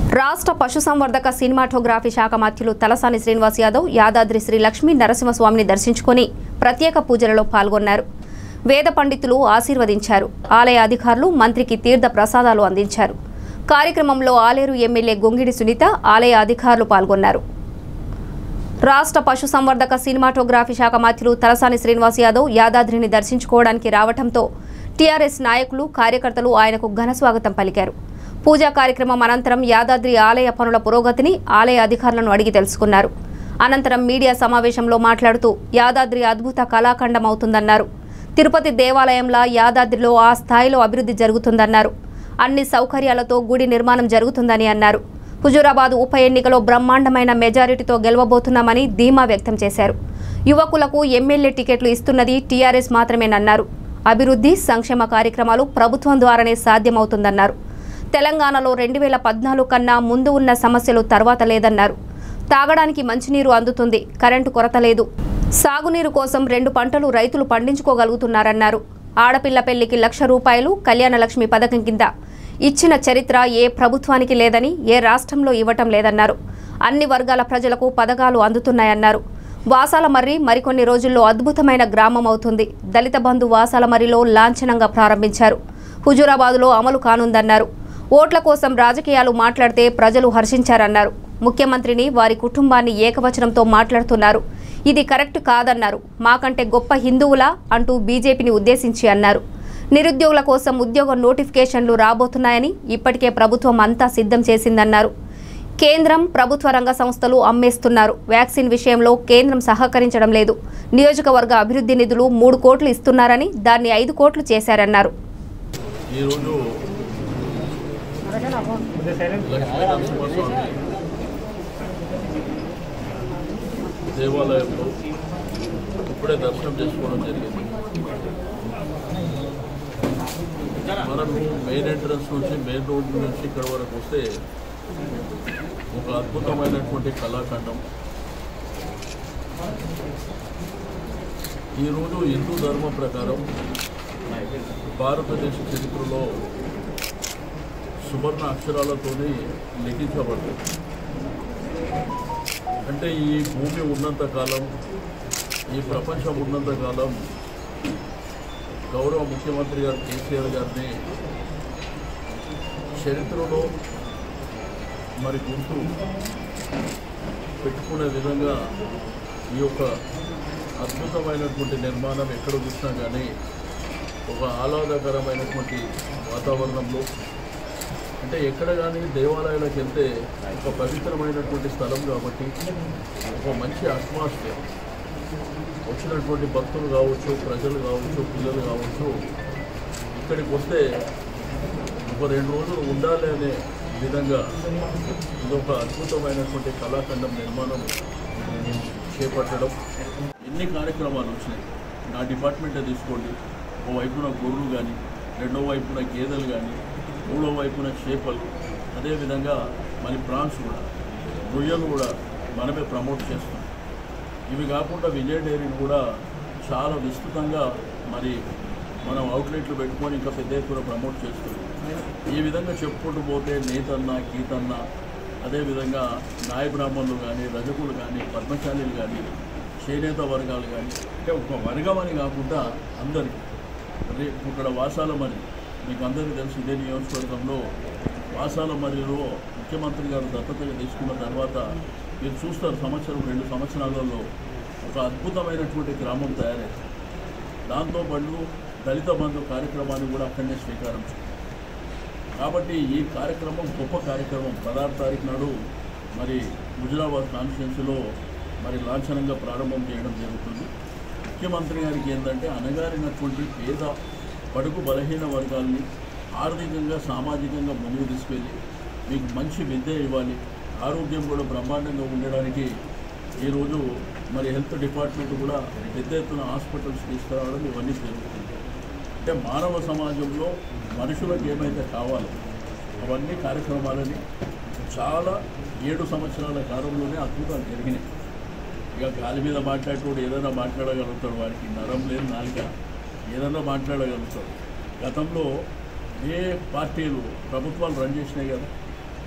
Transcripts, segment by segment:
రాష్ట్ర పశుసంవర్ధక సినిమాటోగ్రఫీ శాఖ మధ్యులు తలసాని శ్రీనివాస్ యాదవ్ యాదాద్రి శ్రీ లక్ష్మీ నరసింహస్వామిని దర్శించుకొని ప్రత్యేక పూజలలో పాల్గొన్నారు వేద పండితులు ఆశీర్వదించారు ఆలయ అధికారులు మంత్రికి తీర్థ ప్రసాదాలు అందించారు కార్యక్రమంలో ఆలేరు ఎమ్మెల్యే గొంగిడి సునీత ఆలయ అధికారులు పాల్గొన్నారు రాష్ట్ర పశుసంవర్ధక సినిమాటోగ్రఫీ శాఖ మంత్రులు తలసాని శ్రీనివాస్ యాదవ్ యాదాద్రిని దర్శించుకోవడానికి రావడంతో టీఆర్ఎస్ నాయకులు కార్యకర్తలు ఆయనకు ఘన స్వాగతం పలికారు పూజా కార్యక్రమం అనంతరం యాదాద్రి ఆలయ పనుల పురోగతిని ఆలయ అధికారులను అడిగి తెలుసుకున్నారు అనంతరం మీడియా సమావేశంలో మాట్లాడుతూ యాదాద్రి అద్భుత కళాఖండం అవుతుందన్నారు తిరుపతి దేవాలయంలా యాదాద్రిలో ఆ స్థాయిలో అభివృద్ధి జరుగుతుందన్నారు అన్ని సౌకర్యాలతో గుడి నిర్మాణం జరుగుతుందని అన్నారు హుజూరాబాద్ ఉప ఎన్నికలో బ్రహ్మాండమైన మెజారిటీతో గెలవబోతున్నామని ధీమా వ్యక్తం చేశారు యువకులకు ఎమ్మెల్యే టికెట్లు ఇస్తున్నది టీఆర్ఎస్ మాత్రమేనన్నారు అభివృద్ధి సంక్షేమ కార్యక్రమాలు ప్రభుత్వం ద్వారానే సాధ్యమవుతుందన్నారు తెలంగాణలో రెండు వేల పద్నాలుగు కన్నా ముందు ఉన్న సమస్యలు తర్వాత లేదన్నారు తాగడానికి మంచినీరు అందుతుంది కరెంటు కొరత లేదు సాగునీరు కోసం రెండు పంటలు రైతులు పండించుకోగలుగుతున్నారన్నారు ఆడపిల్ల పెళ్లికి లక్ష రూపాయలు కళ్యాణ లక్ష్మి పథకం కింద ఇచ్చిన చరిత్ర ఏ ప్రభుత్వానికి లేదని ఏ రాష్ట్రంలో ఇవ్వటం లేదన్నారు అన్ని వర్గాల ప్రజలకు పథకాలు అందుతున్నాయన్నారు వాసాలమర్రి మరికొన్ని రోజుల్లో అద్భుతమైన గ్రామం అవుతుంది దళిత బంధు వాసాలమర్రిలో లాంఛనంగా ప్రారంభించారు హుజూరాబాద్లో అమలు కానుందన్నారు ఓట్ల కోసం రాజకీయాలు మాట్లాడితే ప్రజలు హర్షించారన్నారు ముఖ్యమంత్రిని వారి కుటుంబాన్ని ఏకవచనంతో మాట్లాడుతున్నారు ఇది కరెక్ట్ కాదన్నారు మాకంటే గొప్ప హిందువులా అంటూ బీజేపీని ఉద్దేశించి అన్నారు నిరుద్యోగుల కోసం ఉద్యోగ నోటిఫికేషన్లు రాబోతున్నాయని ఇప్పటికే ప్రభుత్వం అంతా సిద్ధం చేసిందన్నారు కేంద్రం ప్రభుత్వ రంగ సంస్థలు అమ్మేస్తున్నారు వ్యాక్సిన్ విషయంలో కేంద్రం సహకరించడం లేదు నియోజకవర్గ అభివృద్ధి నిధులు మూడు కోట్లు ఇస్తున్నారని దాన్ని ఐదు కోట్లు చేశారన్నారు ఈరోజు లక్ష్మీ నరసింహస్వామి దేవాలయంలో ఇప్పుడే దర్శనం చేసుకోవడం జరిగింది మనం మెయిన్ ఎంట్రన్స్ నుంచి మెయిన్ రోడ్ నుంచి ఇక్కడ వరకు వస్తే ఒక అద్భుతమైనటువంటి కళాఖండం ఈరోజు హిందూ ధర్మం ప్రకారం భారతదేశ చరిత్రలో సువర్ణ అక్షరాలతోని లిఖించబడుతుంది అంటే ఈ భూమి ఉన్నంత కాలం ఈ ప్రపంచం ఉన్నంత కాలం గౌరవ ముఖ్యమంత్రి గారు కేసీఆర్ గారిని చరిత్రలో మరి గుర్తు పెట్టుకునే విధంగా ఈ యొక్క అద్భుతమైనటువంటి నిర్మాణం ఎక్కడ చూసినా కానీ ఒక ఆహ్లాదకరమైనటువంటి వాతావరణంలో అంటే ఎక్కడ కానీ దేవాలయాలకు వెళ్తే ఒక పవిత్రమైనటువంటి స్థలం కాబట్టి ఒక మంచి అట్మాస్ఫియర్ వచ్చినటువంటి భక్తులు కావచ్చు ప్రజలు కావచ్చు పిల్లలు కావచ్చు ఇక్కడికి వస్తే ఒక రెండు రోజులు ఉండాలి అనే విధంగా ఇది ఒక అద్భుతమైనటువంటి కళాఖండం నిర్మాణం చేపట్టడం ఎన్ని కార్యక్రమాలు వచ్చినాయి నా డిపార్ట్మెంటే తీసుకోండి ఓ వైపున గొర్రెలు కానీ రెండో వైపున గేదెలు కానీ మూడో వైపున చేపలు అదేవిధంగా మరి ప్రాన్స్ కూడా రొయ్యలు కూడా మనమే ప్రమోట్ చేస్తున్నాం ఇవి కాకుండా విజయ డైరీని కూడా చాలా విస్తృతంగా మరి మనం అవుట్లెట్లు పెట్టుకొని ఇంకా పెద్ద ఎత్తున ప్రమోట్ చేస్తున్నాం ఈ విధంగా చెప్పుకుంటూ పోతే నేతన్న గీతన్న అదేవిధంగా నాయ బ్రాహ్మణులు కానీ రజకులు కానీ పద్మశాలీలు కానీ చేనేత వర్గాలు కానీ అంటే ఒక వర్గం అని కాకుండా అందరికీ అదే ఇక్కడ వాసాల మరి మీకు అందరికీ తెలుసు ఇదే నియోజకవర్గంలో వాసాల మరిలో ముఖ్యమంత్రి గారు దత్తతగా తీసుకున్న తర్వాత మీరు చూస్తారు సంవత్సరం రెండు సంవత్సరాలలో ఒక అద్భుతమైనటువంటి గ్రామం తయారైంది దాంతో పాటు దళిత బంధు కార్యక్రమాన్ని కూడా అక్కడనే స్వీకారం చుట్టారు. కాబట్టి ఈ కార్యక్రమం గొప్ప కార్యక్రమం పదహారు తారీఖు నాడు మరి హుజురాబాద్ కాన్స్టిట్యున్సీలో మరి లాంఛనంగా ప్రారంభం చేయడం జరుగుతుంది ముఖ్యమంత్రి గారికి ఏంటంటే అనగారినటువంటి పేద పడుగు బలహీన వర్గాల్ని ఆర్థికంగా సామాజికంగా ముందుకు తీసుకెళ్ళి మీకు మంచి విద్య ఇవ్వాలి ఆరోగ్యం కూడా బ్రహ్మాండంగా ఉండడానికి ఈరోజు మరి హెల్త్ డిపార్ట్మెంట్ కూడా పెద్ద ఎత్తున హాస్పిటల్స్ తీసుకురావడం ఇవన్నీ జరుగుతుంది అంటే మానవ సమాజంలో మనుషులకు ఏమైతే కావాలో అవన్నీ కార్యక్రమాలని చాలా ఏడు సంవత్సరాల కాలంలోనే అద్భుతాలు జరిగినాయి ఇక గాలి మీద మాట్లాడేటోడు ఏదైనా మాట్లాడగలుగుతాడు వాడికి నరం లేదు నాలుక ఏదైనా మాట్లాడగలుగుతాడు గతంలో ఏ పార్టీలు ప్రభుత్వాలు రన్ చేసినాయి కదా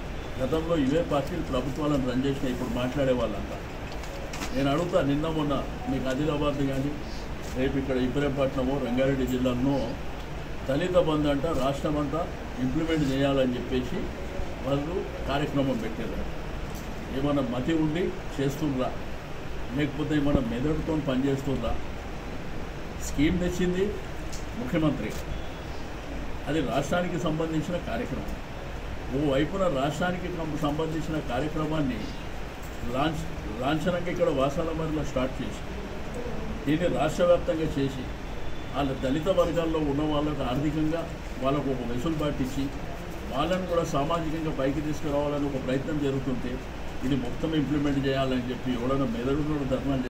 గతంలో ఇవే పార్టీలు ప్రభుత్వాలను రన్ చేసిన ఇప్పుడు మాట్లాడే వాళ్ళంతా నేను అడుగుతా నిన్న మొన్న మీకు ఆదిలాబాద్ కానీ రేపు ఇక్కడ ఇబ్రహీంపట్నమో రంగారెడ్డి జిల్లాలో దళిత బంధు అంట రాష్ట్రం అంతా ఇంప్లిమెంట్ చేయాలని చెప్పేసి వాళ్ళు కార్యక్రమం పెట్టారు ఏమన్నా మతి ఉండి చేస్తుండ్రా లేకపోతే ఏమన్నా మెదడుతో పనిచేస్తుండ్రా స్కీమ్ తెచ్చింది ముఖ్యమంత్రి అది రాష్ట్రానికి సంబంధించిన కార్యక్రమం ఓ వైపున రాష్ట్రానికి కం- సంబంధించిన కార్యక్రమాన్ని లాంచ్ లాంఛనంగా ఇక్కడ వాసాలమరిలో స్టార్ట్ చేసి దీన్ని రాష్ట్ర వ్యాప్తంగా చేసి వాళ్ళ దళిత వర్గాల్లో ఉన్న వాళ్ళకు ఆర్థికంగా వాళ్ళకు ఒక వెసులుబాటు ఇచ్చి వాళ్ళని కూడా సామాజికంగా పైకి తీసుకురావాలని ఒక ప్రయత్నం జరుగుతుంటే ఇది మొత్తం ఇంప్లిమెంట్ చేయాలని చెప్పి ఎవడన్నా మెదడులో ధర్నాలు